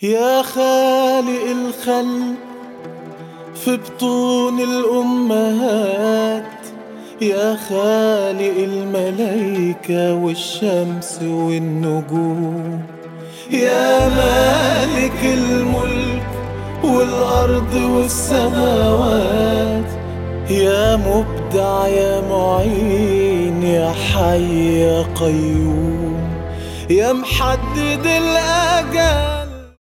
يا خالق الخلق في بطون الأمهات يا خالق الملايكة والشمس والنجوم يا مالك الملك والأرض والسماوات يا مبدع يا معين يا حي يا قيوم يا محدد الأجال